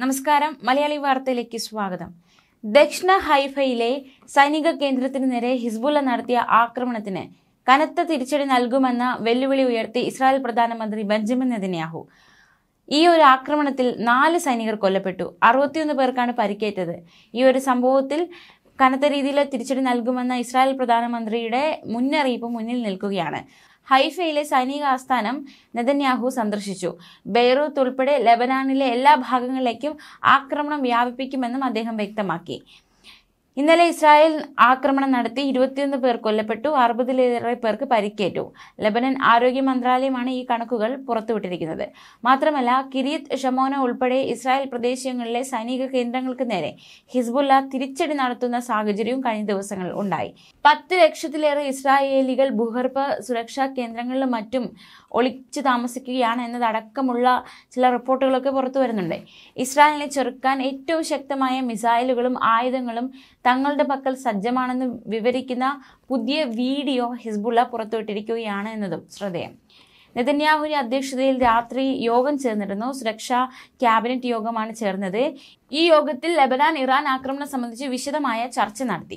നമസ്കാരം മലയാളി വാർത്തയിലേക്ക് സ്വാഗതം ദക്ഷിണ ഹൈഫയിലെ സൈനിക കേന്ദ്രത്തിന് നേരെ ഹിസ്ബുള്ള നടത്തിയ ആക്രമണത്തിന് കനത്ത തിരിച്ചടി നൽകുമെന്ന വെല്ലുവിളി ഉയർത്തി ഇസ്രായേൽ പ്രധാനമന്ത്രി ബെഞ്ചമിൻ നെതന്യാഹു ഈ ഒരു ആക്രമണത്തിൽ നാല് സൈനികർ കൊല്ലപ്പെട്ടു അറുപത്തിയൊന്ന് പേർക്കാണ് പരിക്കേറ്റത് ഈ ഒരു സംഭവത്തിൽ കനത്ത രീതിയിൽ തിരിച്ചടി നൽകുമെന്ന ഇസ്രായേൽ പ്രധാനമന്ത്രിയുടെ മുന്നറിയിപ്പ് മുന്നിൽ നിൽക്കുകയാണ് ഹൈഫയിലെ സൈനിക ആസ്ഥാനം നെതന്യാഹു സന്ദർശിച്ചു ബെയ്റൂത്ത് ഉൾപ്പെടെ ലെബനാനിലെ എല്ലാ ഭാഗങ്ങളിലേക്കും ആക്രമണം വ്യാപിപ്പിക്കുമെന്നും അദ്ദേഹം വ്യക്തമാക്കി ഇന്നലെ ഇസ്രായേൽ ആക്രമണം നടത്തി ഇരുപത്തിയൊന്ന് പേർ കൊല്ലപ്പെട്ടു അറുപതിലേറെ പേർക്ക് പരിക്കേറ്റു ലബനൻ ആരോഗ്യ മന്ത്രാലയമാണ് ഈ കണക്കുകൾ പുറത്തുവിട്ടിരിക്കുന്നത് മാത്രമല്ല കിരിയത്ത് ഷമോന ഉൾപ്പെടെ ഇസ്രായേൽ പ്രദേശങ്ങളിലെ സൈനിക കേന്ദ്രങ്ങൾക്ക് നേരെ ഹിസ്ബുല്ല തിരിച്ചടി നടത്തുന്ന സാഹചര്യവും കഴിഞ്ഞ ദിവസങ്ങളിൽ ഉണ്ടായി പത്ത് ലക്ഷത്തിലേറെ ഇസ്രായേലികൾ ഭൂഗർഭ സുരക്ഷാ കേന്ദ്രങ്ങളിലും മറ്റും ഒളിച്ചു താമസിക്കുകയാണ് എന്നതടക്കമുള്ള ചില റിപ്പോർട്ടുകളൊക്കെ പുറത്തു വരുന്നുണ്ട് ഇസ്രായേലിനെ ചെറുക്കാൻ ഏറ്റവും ശക്തമായ മിസൈലുകളും ആയുധങ്ങളും തങ്ങളുടെ പക്കൽ സജ്ജമാണെന്ന് വിവരിക്കുന്ന പുതിയ വീഡിയോ ഹിസ്ബുള്ള പുറത്തുവിട്ടിരിക്കുകയാണ് എന്നതും ശ്രദ്ധേയം നെതന്യാഹുവിന്റെ അധ്യക്ഷതയിൽ രാത്രി യോഗം ചേർന്നിരുന്നു സുരക്ഷാ ക്യാബിനറ്റ് യോഗമാണ് ചേർന്നത് ഈ യോഗത്തിൽ ലബനാൻ ഇറാൻ ആക്രമണം സംബന്ധിച്ച് വിശദമായ ചർച്ച നടത്തി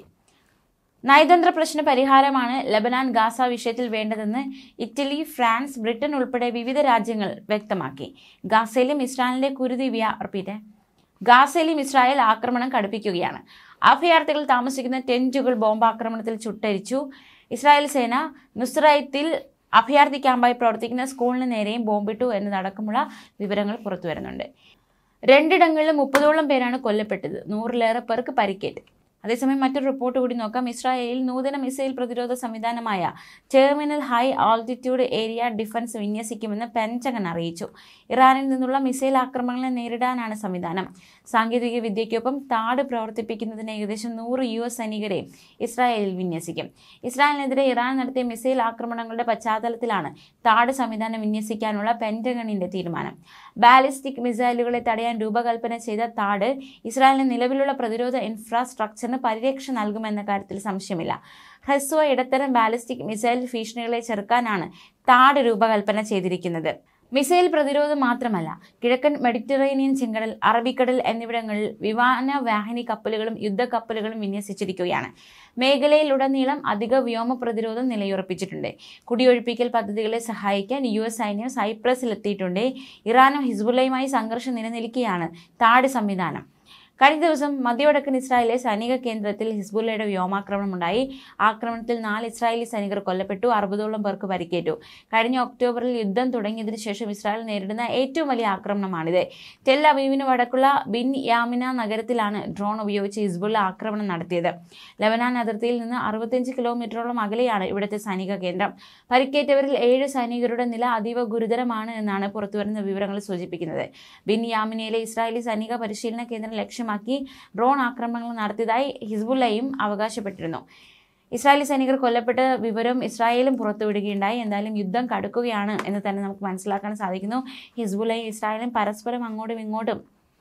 നയതന്ത്ര പ്രശ്ന പരിഹാരമാണ് ലബനാൻ ഗാസ വിഷയത്തിൽ വേണ്ടതെന്ന് ഇറ്റലി ഫ്രാൻസ് ബ്രിട്ടൻ ഉൾപ്പെടെ വിവിധ രാജ്യങ്ങൾ വ്യക്തമാക്കി ഗാസയിലും ഇസ്രായേലിന്റെ കുരുതി വ്യാപിപ്പിറ്റ് ഗാസയിലും ഇസ്രായേൽ ആക്രമണം കടുപ്പിക്കുകയാണ് അഭയാർത്ഥികൾ താമസിക്കുന്ന ടെന്റുകൾ ബോംബാക്രമണത്തിൽ ചുട്ടരിച്ചു ഇസ്രായേൽ സേന നുസ്രൈത്തിൽ അഭയാർത്ഥി ക്യാമ്പായി പ്രവർത്തിക്കുന്ന സ്കൂളിന് നേരെയും ബോംബിട്ടു എന്നതടക്കമുള്ള വിവരങ്ങൾ പുറത്തു വരുന്നുണ്ട് രണ്ടിടങ്ങളിലും മുപ്പതോളം പേരാണ് കൊല്ലപ്പെട്ടത് നൂറിലേറെ പേർക്ക് പരിക്കേറ്റ് അതേസമയം മറ്റൊരു റിപ്പോർട്ട് കൂടി നോക്കാം ഇസ്രായേലിൽ നൂതന മിസൈൽ പ്രതിരോധ സംവിധാനമായ terminal high altitude area defence വിന്യസിക്കുമെന്ന് പെൻറ്റഗൺ അറിയിച്ചു ഇറാനിൽ നിന്നുള്ള മിസൈൽ ആക്രമണങ്ങളെ നേരിടാനാണ് സംവിധാനം സാങ്കേതിക വിദ്യയ്ക്കൊപ്പം താട് പ്രവർത്തിപ്പിക്കുന്നതിന് ഏകദേശം നൂറ് യു എസ് സൈനികരെ ഇസ്രായേലിൽ വിന്യസിക്കും ഇസ്രായേലിനെതിരെ ഇറാൻ നടത്തിയ മിസൈൽ ആക്രമണങ്ങളുടെ പശ്ചാത്തലത്തിലാണ് താട് സംവിധാനം വിന്യസിക്കാനുള്ള പെൻറ്റഗണിന്റെ തീരുമാനം ബാലിസ്റ്റിക് മിസൈലുകളെ തടയാൻ രൂപകൽപ്പന ചെയ്ത താട് ഇസ്രായേലിന് നിലവിലുള്ള പ്രതിരോധ ഇൻഫ്രാസ്ട്രക്ചറിന് പരിരക്ഷ നൽകുമെന്ന കാര്യത്തിൽ സംശയമില്ല ഹ്രസ്വ ഇടത്തരം ബാലിസ്റ്റിക് മിസൈൽ ഭീഷണികളെ ചെറുക്കാനാണ് താട് രൂപകൽപ്പന ചെയ്തിരിക്കുന്നത് മിസൈൽ പ്രതിരോധം മാത്രമല്ല കിഴക്കൻ മെഡിറ്ററേനിയൻ ചെങ്കടൽ അറബിക്കടൽ എന്നിവിടങ്ങളിൽ വിമാനവാഹിനി കപ്പലുകളും യുദ്ധക്കപ്പലുകളും വിന്യസിച്ചിരിക്കുകയാണ് മേഖലയിലുടനീളം അധിക വ്യോമ പ്രതിരോധം നിലയുറപ്പിച്ചിട്ടുണ്ട് കുടിയൊഴിപ്പിക്കൽ പദ്ധതികളെ സഹായിക്കാൻ യു എസ് സൈന്യം സൈപ്രസിലെത്തിയിട്ടുണ്ട് ഇറാനും ഹിസ്ബുള്ളയുമായി സംഘർഷം നിലനിൽക്കുകയാണ് താട് സംവിധാനം കഴിഞ്ഞ ദിവസം മധ്യവടക്കൻ ഇസ്രായേലിലെ സൈനിക കേന്ദ്രത്തിൽ ഹിസ്ബുള്ളയുടെ വ്യോമാക്രമണം ഉണ്ടായി ആക്രമണത്തിൽ നാല് ഇസ്രായേലി സൈനികർ കൊല്ലപ്പെട്ടു അറുപതോളം പേർക്ക് പരിക്കേറ്റു കഴിഞ്ഞ ഒക്ടോബറിൽ യുദ്ധം തുടങ്ങിയതിനു ശേഷം ഇസ്രായേൽ നേരിടുന്ന ഏറ്റവും വലിയ ആക്രമണമാണിത് ടെൽ അവീവിന് വടക്കുള്ള ബിൻ യാമിന നഗരത്തിലാണ് ഡ്രോൺ ഉപയോഗിച്ച് ഹിസ്ബുള്ള ആക്രമണം നടത്തിയത് ലബനാൻ അതിർത്തിയിൽ നിന്ന് അറുപത്തിയഞ്ച് കിലോമീറ്ററോളം അകലെയാണ് ഇവിടുത്തെ സൈനിക കേന്ദ്രം പരിക്കേറ്റവരിൽ ഏഴ് സൈനികരുടെ നില അതീവ ഗുരുതരമാണ് എന്നാണ് പുറത്തുവരുന്ന വിവരങ്ങൾ സൂചിപ്പിക്കുന്നത് ബിൻ യാമിനയിലെ ഇസ്രായേലി സൈനിക പരിശീലന കേന്ദ്രം ലക്ഷ്യമാക്കി ഡ്രോൺ ആക്രമണങ്ങൾ നടത്തിയതായി ഹിസ്ബുള്ളയും അവകാശപ്പെട്ടിരുന്നു ഇസ്രായേലി സൈനികർ കൊല്ലപ്പെട്ട വിവരം ഇസ്രായേലും പുറത്തുവിടുകയുണ്ടായി എന്തായാലും യുദ്ധം കടുക്കുകയാണ് എന്ന് തന്നെ നമുക്ക് മനസ്സിലാക്കാൻ സാധിക്കുന്നു ഹിസ്ബുള്ളയും ഇസ്രായേലും പരസ്പരം അങ്ങോട്ടും ഇങ്ങോട്ടും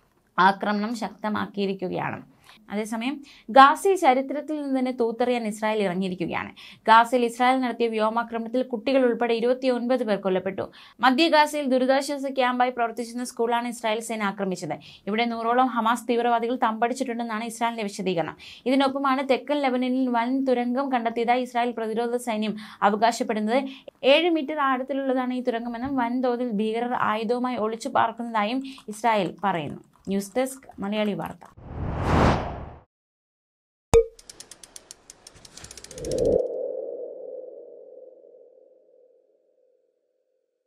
ആക്രമണം ശക്തമാക്കിയിരിക്കുകയാണ് അതേസമയം ഗാസയിൽ ചരിത്രത്തിൽ നിന്ന് തന്നെ തൂത്തെറിയാൻ ഇസ്രായേൽ ഇറങ്ങിയിരിക്കുകയാണ് ഗാസയിൽ ഇസ്രായേൽ നടത്തിയ വ്യോമാക്രമണത്തിൽ കുട്ടികൾ ഉൾപ്പെടെ ഇരുപത്തിയൊൻപത് പേർ കൊല്ലപ്പെട്ടു മധ്യ ഗാസയിൽ ദുരിതാശ്വാസ ക്യാമ്പായി പ്രവർത്തിച്ചിരുന്ന സ്കൂളാണ് ഇസ്രായേൽ സേന ആക്രമിച്ചത് ഇവിടെ നൂറോളം ഹമാസ് തീവ്രവാദികൾ തമ്പടിച്ചിട്ടുണ്ടെന്നാണ് ഇസ്രായേലിന്റെ വിശദീകരണം ഇതിനൊപ്പമാണ് തെക്കൻ ലെബനനിൽ വൻ തുരങ്കം കണ്ടെത്തിയതായി ഇസ്രായേൽ പ്രതിരോധ സൈന്യം അവകാശപ്പെടുന്നത് ഏഴ് മീറ്റർ ആഴത്തിലുള്ളതാണ് ഈ തുരങ്കമെന്നും വൻതോതിൽ ഭീകരർ ആയുധവുമായി ഒളിച്ചു പാർക്കുന്നതായും ഇസ്രായേൽ പറയുന്നു ന്യൂസ് ഡെസ്ക് മലയാളി വാർത്ത